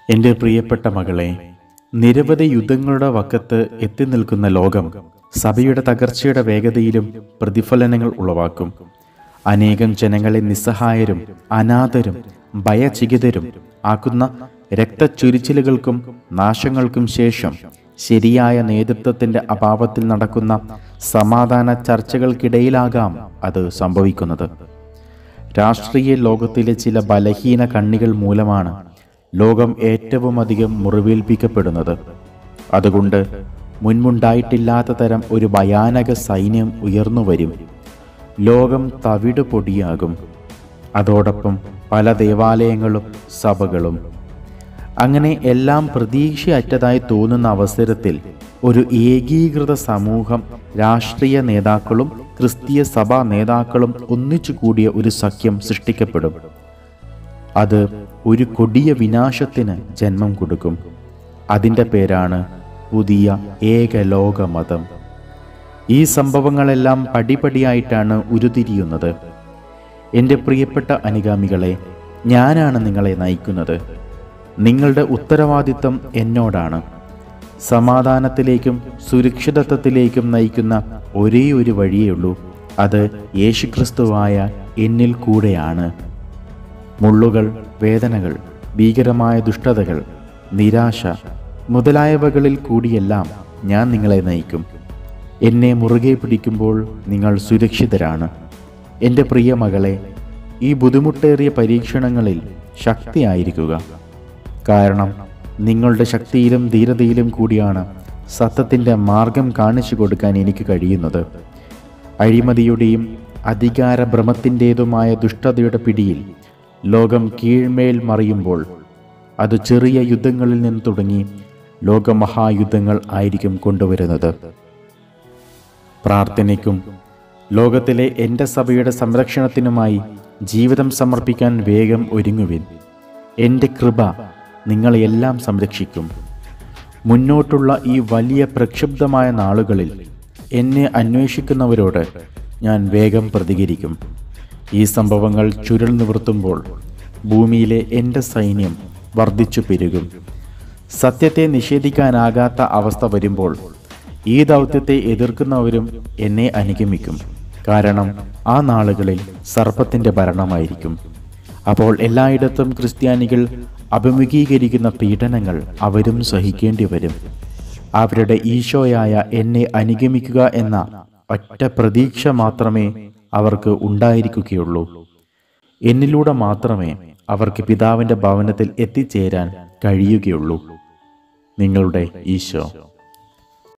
എൻ്റെ പ്രിയപ്പെട്ട മകളെ നിരവധി യുദ്ധങ്ങളുടെ വക്കത്ത് എത്തി നിൽക്കുന്ന ലോകം സഭയുടെ തകർച്ചയുടെ വേഗതയിലും പ്രതിഫലനങ്ങൾ ഉളവാക്കും അനേകം ജനങ്ങളെ നിസ്സഹായരും അനാഥരും ഭയചികിതരും ആക്കുന്ന രക്തച്ചൊരിച്ചിലുകൾക്കും നാശങ്ങൾക്കും ശേഷം ശരിയായ നേതൃത്വത്തിന്റെ അഭാവത്തിൽ നടക്കുന്ന സമാധാന ചർച്ചകൾക്കിടയിലാകാം അത് സംഭവിക്കുന്നത് രാഷ്ട്രീയ ലോകത്തിലെ ചില ബലഹീന കണ്ണികൾ മൂലമാണ് ലോകം ഏറ്റവും അധികം മുറിവേൽപ്പിക്കപ്പെടുന്നത് അതുകൊണ്ട് മുൻപുണ്ടായിട്ടില്ലാത്ത തരം ഒരു ഭയാനക സൈന്യം ഉയർന്നു വരും ലോകം തവിട് പൊടിയാകും അതോടൊപ്പം പല ദേവാലയങ്ങളും സഭകളും അങ്ങനെ എല്ലാം പ്രതീക്ഷയറ്റതായി തോന്നുന്ന അവസരത്തിൽ ഒരു ഏകീകൃത സമൂഹം രാഷ്ട്രീയ നേതാക്കളും ക്രിസ്തീയ സഭാ നേതാക്കളും ഒന്നിച്ചു കൂടിയ ഒരു സഖ്യം സൃഷ്ടിക്കപ്പെടും അത് ഒരു കൊടിയ വിനാശത്തിന് ജന്മം കൊടുക്കും അതിൻ്റെ പേരാണ് പുതിയ ഏകലോക മതം ഈ സംഭവങ്ങളെല്ലാം പടിപടിയായിട്ടാണ് ഉരുതിരിയുന്നത് എൻ്റെ പ്രിയപ്പെട്ട അനുഗാമികളെ ഞാനാണ് നിങ്ങളെ നയിക്കുന്നത് നിങ്ങളുടെ ഉത്തരവാദിത്തം എന്നോടാണ് സമാധാനത്തിലേക്കും സുരക്ഷിതത്വത്തിലേക്കും നയിക്കുന്ന ഒരേ ഒരു വഴിയേ അത് യേശുക്രിസ്തുവായ എന്നിൽ കൂടെയാണ് മുള്ളുകൾ വേദനകൾ ഭീകരമായ ദുഷ്ടതകൾ നിരാശ മുതലായവകളിൽ കൂടിയെല്ലാം ഞാൻ നിങ്ങളെ നയിക്കും എന്നെ മുറുകെ പിടിക്കുമ്പോൾ നിങ്ങൾ സുരക്ഷിതരാണ് എൻ്റെ പ്രിയ മകളെ ഈ ബുദ്ധിമുട്ടേറിയ പരീക്ഷണങ്ങളിൽ ശക്തിയായിരിക്കുക കാരണം നിങ്ങളുടെ ശക്തിയിലും ധീരതയിലും കൂടിയാണ് സത്യത്തിൻ്റെ മാർഗം കാണിച്ചു കൊടുക്കാൻ എനിക്ക് കഴിയുന്നത് അഴിമതിയുടെയും അധികാരഭ്രമത്തിൻ്റെതുമായ ദുഷ്ടതയുടെ പിടിയിൽ ലോകം കീഴ്മേൽ മറിയുമ്പോൾ അത് ചെറിയ യുദ്ധങ്ങളിൽ നിന്ന് തുടങ്ങി ലോകമഹായുദ്ധങ്ങൾ ആയിരിക്കും കൊണ്ടുവരുന്നത് പ്രാർത്ഥനയ്ക്കും ലോകത്തിലെ എൻ്റെ സഭയുടെ സംരക്ഷണത്തിനുമായി ജീവിതം സമർപ്പിക്കാൻ വേഗം ഒരുങ്ങുവിൻ എൻ്റെ കൃപ നിങ്ങളെയെല്ലാം സംരക്ഷിക്കും മുന്നോട്ടുള്ള ഈ വലിയ പ്രക്ഷുബ്ധമായ നാളുകളിൽ എന്നെ അന്വേഷിക്കുന്നവരോട് ഞാൻ വേഗം പ്രതികരിക്കും ഈ സംഭവങ്ങൾ ചുരുൾ നിവർത്തുമ്പോൾ ഭൂമിയിലെ എൻ്റെ സൈന്യം വർദ്ധിച്ചു പെരുകും സത്യത്തെ നിഷേധിക്കാനാകാത്ത അവസ്ഥ വരുമ്പോൾ ഈ ദൗത്യത്തെ എതിർക്കുന്നവരും എന്നെ അനുഗമിക്കും കാരണം ആ നാളുകളിൽ സർപ്പത്തിൻ്റെ ഭരണമായിരിക്കും അപ്പോൾ എല്ലായിടത്തും ക്രിസ്ത്യാനികൾ അഭിമുഖീകരിക്കുന്ന പീഡനങ്ങൾ അവരും സഹിക്കേണ്ടി വരും അവരുടെ ഈശോയായ എന്നെ അനുഗമിക്കുക എന്ന ഒറ്റ പ്രതീക്ഷ മാത്രമേ അവർക്ക് ഉണ്ടായിരിക്കുകയുള്ളൂ എന്നിലൂടെ മാത്രമേ അവർക്ക് പിതാവിൻ്റെ ഭവനത്തിൽ എത്തിച്ചേരാൻ കഴിയുകയുള്ളൂ നിങ്ങളുടെ ഈശോ